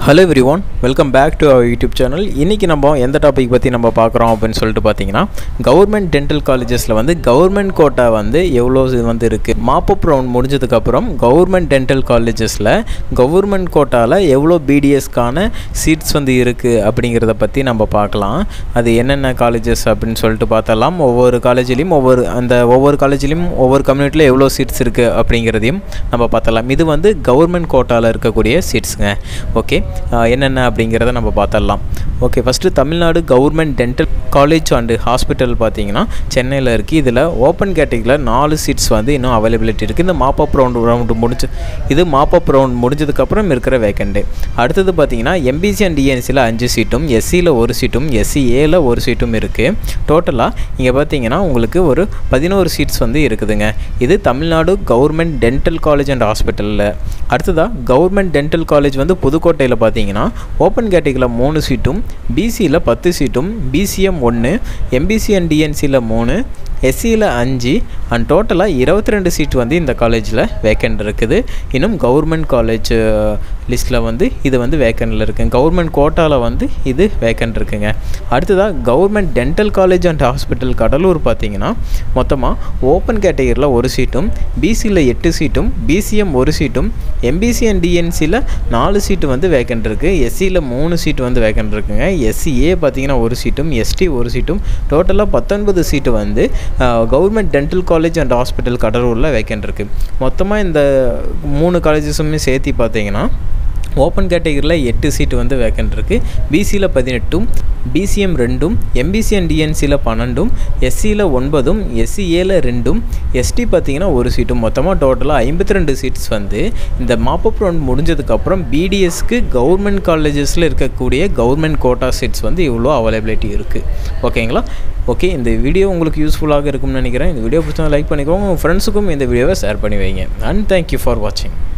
hello everyone welcome back to our YouTube channel இன்றைக்கி நம்ம எந்த டாபிக் பற்றி நம்ம பார்க்குறோம் அப்படின்னு சொல்லிட்டு பார்த்தீங்கன்னா கவர்மெண்ட் டென்டல் காலேஜஸில் வந்து கவர்மெண்ட் கோட்டா வந்து எவ்வளோ இது வந்து இருக்குது மாப்பப் ரவுண்ட் முடிஞ்சதுக்கப்புறம் கவர்மெண்ட் டென்டல் காலேஜஸில் கவர்மெண்ட் கோட்டாவில் எவ்வளோ பிடிஎஸ்க்கான சீட்ஸ் வந்து இருக்குது அப்படிங்கிறத பற்றி நம்ம பார்க்கலாம் அது என்னென்ன காலேஜஸ் அப்படின்னு சொல்லிட்டு பார்த்தலாம் ஒவ்வொரு காலேஜ்லேயும் ஒவ்வொரு அந்த ஒவ்வொரு காலேஜ்லேயும் ஒவ்வொரு கம்யூனிட்டியில் எவ்வளோ சீட்ஸ் இருக்குது அப்படிங்கிறதையும் நம்ம பார்த்தலாம் இது வந்து கவர்மெண்ட் கோட்டாவில் இருக்கக்கூடிய சீட்ஸுங்க ஓகே என்னென்ன அப்படிங்கிறத நம்ம பார்த்துடலாம் okay first Tamil Nadu government dental college and hospital பார்த்தீங்கன்னா சென்னையில் இருக்குது இதில் ஓப்பன் கேட்டகரியில் நாலு சீட்ஸ் வந்து இன்னும் அவைலபிலிட்டி இருக்குது இந்த மாப்பப் ரவுண்டு ரவுண்டு முடிஞ்சு இது மாப்பப் ரவுண்ட் முடிஞ்சதுக்கப்புறம் இருக்கிற வேக்கண்ட்டு அடுத்தது பார்த்தீங்கன்னா எம்பிசி அண்ட் டிஎன்சியில் அஞ்சு சீட்டும் எஸ்சியில் ஒரு சீட்டும் எஸ்சி ஏல ஒரு சீட்டும் இருக்குது டோட்டலாக இங்கே பார்த்தீங்கன்னா உங்களுக்கு ஒரு பதினோரு சீட்ஸ் வந்து இருக்குதுங்க இது Tamil Nadu government dental college and ஹாஸ்பிட்டலில் அடுத்ததாக கவர்மெண்ட் டென்டல் காலேஜ் வந்து புதுக்கோட்டையில் பார்த்தீங்கன்னா ஓப்பன் கேட்டகரியில் மூணு சீட்டும் பிசியில் பத்து சீட்டும் பிசிஎம் ஒன்று எம்பிசி அண்ட் டிஎன்சியில் மூணு எஸ்சியில் அஞ்சு அண்ட் டோட்டலாக இருபத்தி ரெண்டு சீட் வந்து இந்த காலேஜில் வேக்கண்ட் இருக்குது இன்னும் கவர்மெண்ட் காலேஜ் லிஸ்ட்டில் வந்து இது வந்து வேக்கண்டில் இருக்குங்க கவர்மெண்ட் கோட்டாவில் வந்து இது வேக்கண்ட் இருக்குங்க அடுத்ததாக government dental college and hospital Cuddalore பார்த்தீங்கன்னா மொத்தமாக ஓப்பன் கேட்டகரியில் ஒரு சீட்டும் பிசியில் எட்டு சீட்டும் பிசிஎம் ஒரு சீட்டும் எம்பிசி அண்ட் டிஎன்சியில் நாலு சீட்டு வந்து வேக்கண்ட் இருக்குது எஸ்சியில் மூணு சீட்டு வந்து வேக்கண்ட் இருக்குங்க எஸ்சிஏ பார்த்தீங்கன்னா ஒரு சீட்டும் எஸ்டி ஒரு சீட்டும் டோட்டலாக பத்தொன்பது சீட்டு வந்து government dental college and hospital கடலூரில் வேக்கண்ட் இருக்குது மொத்தமாக இந்த மூணு காலேஜஸுமே சேர்த்து பார்த்தீங்கன்னா ஓப்பன் கேட்டகரியில் எட்டு சீட்டு வந்து வேக்கண்ட் இருக்குது பிசியில் பதினெட்டும் பிசிஎம் ரெண்டும் எம்பிசி அண்ட் டிஎன்சியில் பன்னெண்டும் எஸ்சியில் ஒன்பதும் எஸ்சிஏல ரெண்டும் எஸ்டி பார்த்தீங்கன்னா ஒரு சீட்டும் மொத்தமாக டோட்டலாக ஐம்பத்தி ரெண்டு சீட்ஸ் வந்து இந்த மாப்பப் ரவுண்ட் முடிஞ்சதுக்கப்புறம் பிடிஎஸ்க்கு கவர்மெண்ட் காலேஜஸில் இருக்கக்கூடிய கவர்மெண்ட் கோட்டா சீட்ஸ் வந்து இவ்வளோ அவைலபிலிட்டி இருக்குது ஓகேங்களா ஓகே இந்த வீடியோ உங்களுக்கு யூஸ்ஃபுல்லாக இருக்கும்னு நினைக்கிறேன் இந்த வீடியோ பிடிச்சா லைக் பண்ணிக்கோங்க உங்கள் ஃப்ரெண்ட்ஸுக்கும் இந்த வீடியோவை ஷேர் பண்ணி வைங்க அண்ட் தேங்க்யூ ஃபார் வாட்சிங்